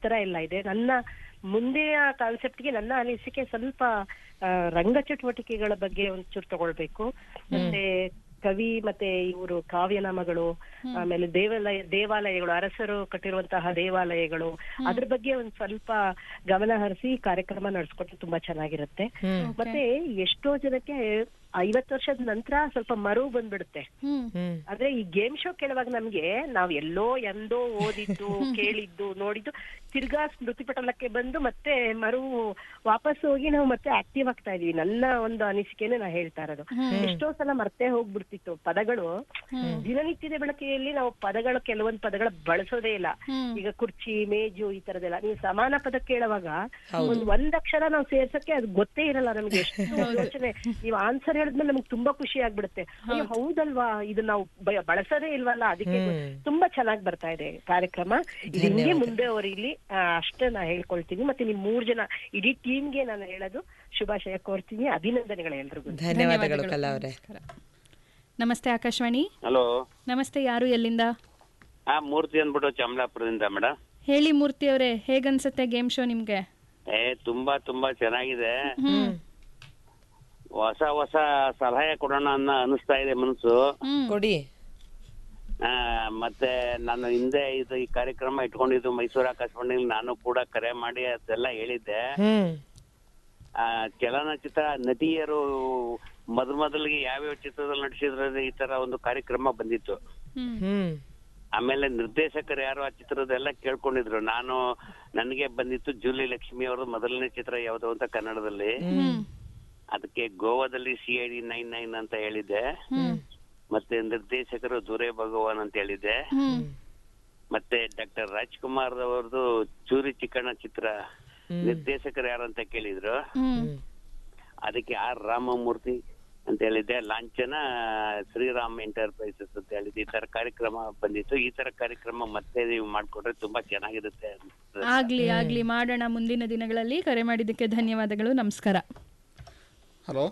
ತರ ಎಲ್ಲ ಇದೆ ನನ್ನ ಮುಂದಿನ ಕಾನ್ಸೆಪ್ಟ್ಗೆ ನನ್ನ ಅನಿಸಿಕೆ ಸ್ವಲ್ಪ ಆ, ರಂಗ ಚಟುವಟಿಕೆಗಳ ಬಗ್ಗೆ ಒಂಚೂರು ತಗೊಳ್ಬೇಕು ಮತ್ತೆ ಕವಿ ಮತ್ತೆ ಇವರು ಕಾವ್ಯನಾಮಗಳು ಆಮೇಲೆ ದೇವಾಲಯ ದೇವಾಲಯಗಳು ಅರಸರು ಕಟ್ಟಿರುವಂತಹ ದೇವಾಲಯಗಳು ಅದ್ರ ಬಗ್ಗೆ ಒಂದ್ ಸ್ವಲ್ಪ ಗಮನ ಹರಿಸಿ ಕಾರ್ಯಕ್ರಮ ನಡೆಸ್ಕೊಟ್ರೆ ತುಂಬಾ ಚೆನ್ನಾಗಿರುತ್ತೆ ಮತ್ತೆ ಎಷ್ಟೋ ಜನಕ್ಕೆ ಐವತ್ತು ವರ್ಷದ ನಂತರ ಸ್ವಲ್ಪ ಮರು ಬಂದ್ಬಿಡುತ್ತೆ ಹ್ಮ್ ಹ್ಮ್ ಆದ್ರೆ ಈ ಗೇಮ್ ಶೋ ಕೇಳುವಾಗ ನಮ್ಗೆ ನಾವ್ ಎಲ್ಲೋ ಎಂದೋ ಓದಿದ್ದು ಕೇಳಿದ್ದು ನೋಡಿದ್ದು ತಿರ್ಗಾ ಸ್ಮೃತಿ ಪಟಲಕ್ಕೆ ಬಂದು ಮತ್ತೆ ಮರು ವಾಪಸ್ ಹೋಗಿ ನಾವು ಮತ್ತೆ ಆಕ್ಟಿವ್ ಆಗ್ತಾ ಇದೀವಿ ನನ್ನ ಒಂದು ಅನಿಸಿಕೆನೆ ನಾ ಹೇಳ್ತಾ ಇರೋದು ಎಷ್ಟೋ ಸಲ ಮರ್ತೇ ಹೋಗ್ಬಿಡ್ತಿತ್ತು ಪದಗಳು ದಿನನಿತ್ಯದ ಬಳಕೆಯಲ್ಲಿ ನಾವು ಪದಗಳು ಕೆಲವೊಂದ್ ಪದಗಳ ಬಳಸೋದೇ ಇಲ್ಲ ಈಗ ಕುರ್ಚಿ ಮೇಜು ಈ ತರದೆಲ್ಲ ನೀವು ಸಮಾನ ಪದ ಕೇಳುವಾಗ ಒಂದ್ ಒಂದ್ ಅಕ್ಷರ ನಾವು ಸೇರ್ಸಕ್ಕೆ ಅದು ಗೊತ್ತೇ ಇರಲ್ಲ ನಮ್ಗೆ ಎಷ್ಟು ಯೋಚನೆ ನೀವು ಆನ್ಸರ್ ಹೇಳಿದ್ಮೇಲೆ ನಮ್ಗೆ ತುಂಬಾ ಖುಷಿ ಆಗ್ಬಿಡುತ್ತೆ ಅಯ್ಯೋ ಹೌದಲ್ವಾ ಇದು ನಾವು ಬ- ಬಳಸೋದೇ ಇಲ್ವಲ್ಲ ಅದಕ್ಕೆ ಗೊ- ತುಂಬಾ ಚೆನ್ನಾಗಿ ಬರ್ತಾ ಇದೆ ಕಾರ್ಯಕ್ರಮ ಇದು ಹಿಂಗೆ ಮುಂದೆ ಇಲ್ಲಿ ಅಷ್ಟೇ ನಾ ಹೇಳ್ಕೊಳ್ತೀನಿ ಮತ್ತೆ ನಿಮ್ ಮೂರ್ ಜನ ಇಡೀ ಟೀಮ್ಗೆ ನಾನು ಹೇಳೋದು ಶುಭಾಶಯ ಕೋರ್ತೀನಿ ಅಭಿನಂದನೆಗಳು ಎಲ್ರಿಗೂ ಧನ್ಯವಾದಗಳು ಕಲಾ ಅವರೇ ನಮಸ್ತೆ ಆಕಾಶವಾಣಿ ಹಲೋ ನಮಸ್ತೆ ಯಾರು ಎಲ್ಲಿಂದ ಹಾ ಮೂರ್ತಿ ಅಂದ್ಬಿಟ್ಟು ಚಮಲಾಪುರದಿಂದ ಮೇಡಮ್ ಹೇಳಿ ಮೂರ್ತಿ ಅವರೇ ಹೇಗನ್ಸುತ್ತೆ ಗೇಮ್ ಶೋ ನಿಮ್ಗೆ ಏ ತುಂಬಾ ತುಂಬಾ ಚೆನ್ನಾಗಿದೆ ಹೊಸ ಹೊಸ ಸಲಹೆ ಕೊಡೋಣ ಅನ್ನೋ ಅನಿಸ್ತಾ ಇದೆ ಮನಸ್ಸು ಕೊಡಿ ಆ, ಮತ್ತೆ ನಾನು ಹಿಂದೆ ಇದು ಈ ಕಾರ್ಯಕ್ರಮ ಇಟ್ಕೊಂಡಿದ್ದು ಮೈಸೂರು ಆಕಾಶವಾಣಿಲಿ ನಾನು ಕೂಡ ಕರೆ ಮಾಡಿ ಅದೆಲ್ಲ ಹೇಳಿದ್ದೆ ಹ್ಮ್ ಆ, ಚಲನಚಿತ್ರ ನಟಿಯರು ಮೊದಲು ಮೊದಲಿಗೆ ಯಾವ್ಯಾವ ಚಿತ್ರದಲ್ಲಿ ನಟಿಸಿದ್ರೆ ಈ ತರ ಒಂದು ಕಾರ್ಯಕ್ರಮ ಬಂದಿತ್ತು ಹ್ಮ್ ಆಮೇಲೆ ನಿರ್ದೇಶಕರು ಯಾರು ಆ ಚಿತ್ರದೆಲ್ಲ ಕೇಳ್ಕೊಂಡಿದ್ರು ನಾನು ನನಗೆ ಬಂದಿತ್ತು ಜೂಲಿ ಲಕ್ಷ್ಮಿ ಅವರ ಮೊದಲನೇ ಚಿತ್ರ ಯಾವ್ದು ಅಂತ ಕನ್ನಡದಲ್ಲಿ ಅದಕ್ಕೆ ಗೋವಾದಲ್ಲಿ C I D nine nine ಅಂತ ಹೇಳಿದ್ದೆ ಮತ್ತೆ ನಿರ್ದೇಶಕರು ದುರೇ ಭಗವಾನ್ ಅಂತ ಹೇಳಿದ್ದೆ ಮತ್ತೆ ಡಾಕ್ಟರ್ ರಾಜ್ಕುಮಾರ್ ಅವರದು ಚೂರಿ ಚಿಕ್ಕಣ್ಣ ಚಿತ್ರ ನಿರ್ದೇಶಕರು ಯಾರು ಅಂತ ಕೇಳಿದ್ರು ಅದಕ್ಕೆ ಆರ್ ರಾಮಮೂರ್ತಿ ಅಂತ ಹೇಳಿದ್ದೆ ಲಾಂಛನ ಶ್ರೀರಾಮ್ ಎಂಟರ್ಪ್ರೈಸಸ್ ಅಂತ ಹೇಳಿದ್ದೆ ಈ ತರ ಕಾರ್ಯಕ್ರಮ ಬಂದಿತ್ತು ಈ ತರ ಕಾರ್ಯಕ್ರಮ ಮತ್ತೆ ನೀವು ಮಾಡ್ಕೊಟ್ರೆ ತುಂಬಾ ಚೆನ್ನಾಗಿರುತ್ತೆ ಅನ್ಸುತ್ತೆ. ಆಗ್ಲಿ ಆಗ್ಲಿ ಮಾಡೋಣ ಮುಂದಿನ ದಿನಗಳಲ್ಲಿ ಕರೆ ಮಾಡಿದ್ದಕ್ಕೆ ಧನ್ಯವಾದಗಳು ನಮಸ್ಕಾರ ಹಲೋ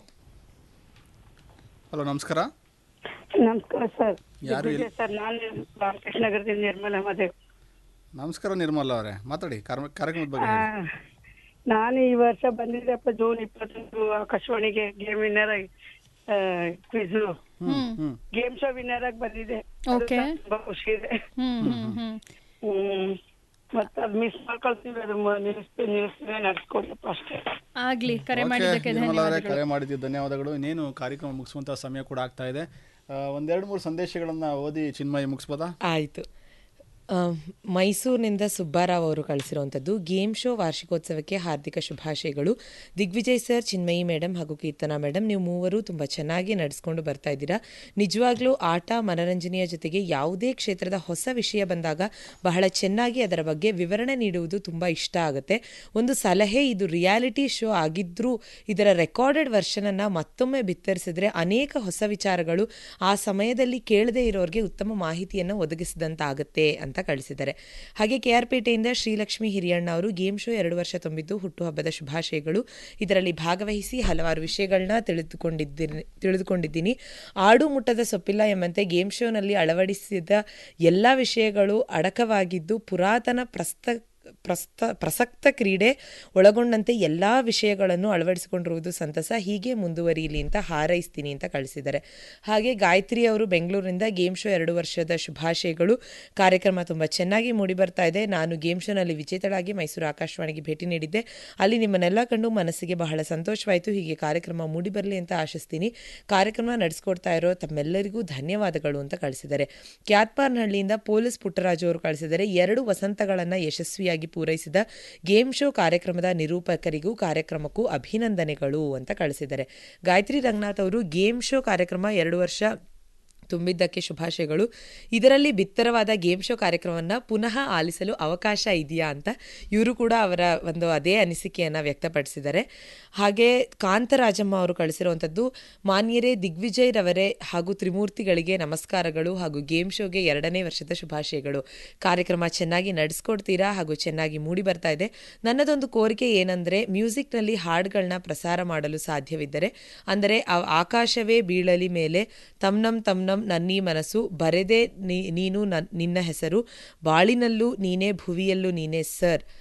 ಹಲೋ ನಮಸ್ಕಾರ ನಮಸ್ಕಾರ ಸರ್ ಯಾರು ಇಲ್ಲಿ? ಸರ್ ನಾನು ರಾಮಕೃಷ್ಣ ನಗರದಿಂದ ನಿರ್ಮಲಾ ಮದೆ ನಮಸ್ಕಾರ ನಿರ್ಮಲ ಅವರೇ ಮಾತಾಡಿ ಕಾರ್ಯ- ಕಾರ್ಯಕ್ರಮದ ಬಗ್ಗೆ ಹೇಳಿ. ನಾನು ಈ ವರ್ಷ ಬಂದಿದ್ದೆಪ್ಪ ಜೂನ್ ಇಪ್ಪತ್ತೊಂದು ಆಕಾಶವಾಣಿಗೆ ಗೇಮ್ ವಿನ್ನರ್ ಆಗಿ quiz hmm game show winner ಆಗಿ ಬಂದಿದೆ ಅದು Okay. ತುಂಬಾ ಖುಷಿ ಇದೆ ಹ್ಮ್ ಹ್ಮ್ ಹ್ಮ್ ಹ್ಮ್ ಮತ್ತೆ ಅದು ಮಿಸ್ ಮಾಡ್ಕೊಳ್ತೀವಿ ಅದು ನ್ಯೂಸ್ ನ್ಯೂಸ್ ನಡ್ಸ್ಕೊಡ್ಲಪ್ಪ ಅಷ್ಟೇ ಆಗ್ಲಿ ಕರೆ ಓಕೆ, ಮಾಡಿದ್ದಕ್ಕೆ ನಿರ್ಮಲ ಅವರೇ ಧನ್ಯವಾದಗಳು ಕರೆ ಮಾಡಿದ್ದೀವಿ ಧನ್ಯವಾದಗಳು ಇನ್ನೇನು ಕಾರ್ಯಕ್ರಮ ಮುಗಿಸುವಂತ ಸಮಯ ಕೂಡ ಆಗ್ತಾ ಇದೆ ಆ, ಒಂದೆರಡು ಮೂರು ಸಂದೇಶಗಳನ್ನ ಓದಿ ಚಿನ್ಮಯಿ ಮುಗಿಸ್ಬೋದಾ ಆಯಿತು ಮೈಸೂರಿನಿಂದ ಸುಬ್ಬಾರಾವ್ ಅವರು ಕಳಿಸಿರುವಂಥದ್ದು ಗೇಮ್ ಶೋ ವಾರ್ಷಿಕೋತ್ಸವಕ್ಕೆ ಹಾರ್ದಿಕ ಶುಭಾಶಯಗಳು ದಿಗ್ವಿಜಯ್ ಸರ್ ಚಿನ್ಮಯಿ ಮೇಡಮ್ ಹಾಗೂ ಕೀರ್ತನಾ ಮೇಡಮ್ ನೀವು ಮೂವರು ತುಂಬ ಚೆನ್ನಾಗಿ ನಡೆಸ್ಕೊಂಡು ಬರ್ತಾ ಇದ್ದೀರಾ ನಿಜವಾಗ್ಲೂ ಆಟ ಮನರಂಜನೆಯ ಜೊತೆಗೆ ಯಾವುದೇ ಕ್ಷೇತ್ರದ ಹೊಸ ವಿಷಯ ಬಂದಾಗ ಬಹಳ ಚೆನ್ನಾಗಿ ಅದರ ಬಗ್ಗೆ ವಿವರಣೆ ನೀಡುವುದು ತುಂಬ ಇಷ್ಟ ಆಗುತ್ತೆ ಒಂದು ಸಲಹೆ ಇದು ರಿಯಾಲಿಟಿ ಶೋ ಆಗಿದ್ರೂ ಇದರ ರೆಕಾರ್ಡೆಡ್ ವರ್ಷನನ್ನು ಮತ್ತೊಮ್ಮೆ ಬಿತ್ತರಿಸಿದ್ರೆ ಅನೇಕ ಹೊಸ ವಿಚಾರಗಳು ಆ ಸಮಯದಲ್ಲಿ ಕೇಳದೇ ಇರೋರಿಗೆ ಉತ್ತಮ ಮಾಹಿತಿಯನ್ನು ಒದಗಿಸಿದಂತಾಗುತ್ತೆ ಅಂತ ಕಳಿಸಿದ್ದಾರೆ ಹಾಗೆ ಕೆ ಆರ್ ಪೇಟೆಯಿಂದ ಶ್ರೀಲಕ್ಷ್ಮಿ ಹಿರಿಯಣ್ಣ ಅವರು ಗೇಮ್ ಶೋ ಎರಡು ವರ್ಷ ತುಂಬಿದ್ದು ಹುಟ್ಟುಹಬ್ಬದ ಶುಭಾಶಯಗಳು ಇದರಲ್ಲಿ ಭಾಗವಹಿಸಿ ಹಲವಾರು ವಿಷಯಗಳನ್ನ ತಿಳಿದುಕೊಂಡಿದ್ದೀನಿ ತಿಳಿದುಕೊಂಡಿದ್ದೀನಿ ಆಡು ಮುಟ್ಟದ ಸೊಪ್ಪಿಲ್ಲ ಎಂಬಂತೆ ಗೇಮ್ ಶೋನಲ್ಲಿ ಅಳವಡಿಸಿದ ಎಲ್ಲ ವಿಷಯಗಳು ಅಡಕವಾಗಿದ್ದು ಪುರಾತನ ಪ್ರಸ್ತ ಪ್ರಸ್ತ ಪ್ರಸಕ್ತ ಕ್ರೀಡೆ ಒಳಗೊಂಡಂತೆ ಎಲ್ಲ ವಿಷಯಗಳನ್ನು ಅಳವಡಿಸಿಕೊಂಡಿರುವುದು ಸಂತಸ ಹೀಗೆ ಮುಂದುವರಿಯಲಿ ಅಂತ ಹಾರೈಸ್ತೀನಿ ಅಂತ ಕಳಿಸಿದ್ದಾರೆ ಹಾಗೆ ಗಾಯತ್ರಿ ಅವರು ಬೆಂಗಳೂರಿನಿಂದ ಗೇಮ್ ಶೋ ಎರಡು ವರ್ಷದ ಶುಭಾಶಯಗಳು ಕಾರ್ಯಕ್ರಮ ತುಂಬ ಚೆನ್ನಾಗಿ ಮೂಡಿ ಬರ್ತಾ ಇದೆ ನಾನು ಗೇಮ್ ಶೋನಲ್ಲಿ ವಿಜೇತಳಾಗಿ ಮೈಸೂರು ಆಕಾಶವಾಣಿಗೆ ಭೇಟಿ ನೀಡಿದ್ದೆ ಅಲ್ಲಿ ನಿಮ್ಮನ್ನೆಲ್ಲ ಕಂಡು ಮನಸ್ಸಿಗೆ ಬಹಳ ಸಂತೋಷವಾಯಿತು ಹೀಗೆ ಕಾರ್ಯಕ್ರಮ ಮೂಡಿ ಬರಲಿ ಅಂತ ಆಶಿಸ್ತೀನಿ ಕಾರ್ಯಕ್ರಮ ನಡೆಸ್ಕೊಡ್ತಾ ಇರೋ ತಮ್ಮೆಲ್ಲರಿಗೂ ಧನ್ಯವಾದಗಳು ಅಂತ ಕಳಿಸಿದ್ದಾರೆ ಕ್ಯಾತ್ಪಾರ್ನಹಳ್ಳಿಯಿಂದ ಪೊಲೀಸ್ ಪುಟ್ಟರಾಜು ಅವರು ಕಳಿಸಿದ್ದಾರೆ ಎರಡು ವಸಂತಗಳನ್ನು ಯಶಸ್ವಿಯಾಗಿ ಪೂರೈಸಿದ ಗೇಮ್ ಶೋ ಕಾರ್ಯಕ್ರಮದ ನಿರೂಪಕರಿಗೂ ಕಾರ್ಯಕ್ರಮಕ್ಕೂ ಅಭಿನಂದನೆಗಳು ಅಂತ ಕಳಿಸಿದ್ದಾರೆ ಗಾಯತ್ರಿ ರಂಗನಾಥ್ ಅವರು ಗೇಮ್ ಶೋ ಕಾರ್ಯಕ್ರಮ ಎರಡು ವರ್ಷ ತುಂಬಿದ್ದಕ್ಕೆ ಶುಭಾಶಯಗಳು ಇದರಲ್ಲಿ ಬಿತ್ತರವಾದ ಗೇಮ್ ಶೋ ಕಾರ್ಯಕ್ರಮವನ್ನು ಪುನಃ ಆಲಿಸಲು ಅವಕಾಶ ಇದೆಯಾ ಅಂತ ಇವರು ಕೂಡ ಅವರ ಒಂದು ಅದೇ ಅನಿಸಿಕೆಯನ್ನು ವ್ಯಕ್ತಪಡಿಸಿದ್ದಾರೆ ಹಾಗೆ ಕಾಂತರಾಜಮ್ಮ ಅವರು ಕಳಿಸಿರುವಂಥದ್ದು ಮಾನ್ಯರೇ ದಿಗ್ವಿಜಯ್ ರವರೇ ಹಾಗೂ ತ್ರಿಮೂರ್ತಿಗಳಿಗೆ ನಮಸ್ಕಾರಗಳು ಹಾಗೂ ಗೇಮ್ ಶೋಗೆ ಎರಡನೇ ವರ್ಷದ ಶುಭಾಶಯಗಳು ಕಾರ್ಯಕ್ರಮ ಚೆನ್ನಾಗಿ ನಡೆಸ್ಕೊಡ್ತೀರಾ ಹಾಗೂ ಚೆನ್ನಾಗಿ ಮೂಡಿ ಬರ್ತಾ ಇದೆ ನನ್ನದೊಂದು ಕೋರಿಕೆ ಏನಂದರೆ ಮ್ಯೂಸಿಕ್ನಲ್ಲಿ ಹಾಡುಗಳನ್ನ ಪ್ರಸಾರ ಮಾಡಲು ಸಾಧ್ಯವಿದ್ದರೆ ಅಂದರೆ ಆ ಆಕಾಶವೇ ಬೀಳಲಿ ಮೇಲೆ ತಮ್ನಂ ತಮ್ನಂ ನನ್ನೀ ಮನಸ್ಸು ಬರೆದೆ ನೀ- ನೀನು ನನ್- ನಿನ್ನ ಹೆಸರು ಬಾಳಿನಲ್ಲೂ ನೀನೇ ಭುವಿಯಲ್ಲೂ ನೀನೇ ಸರ್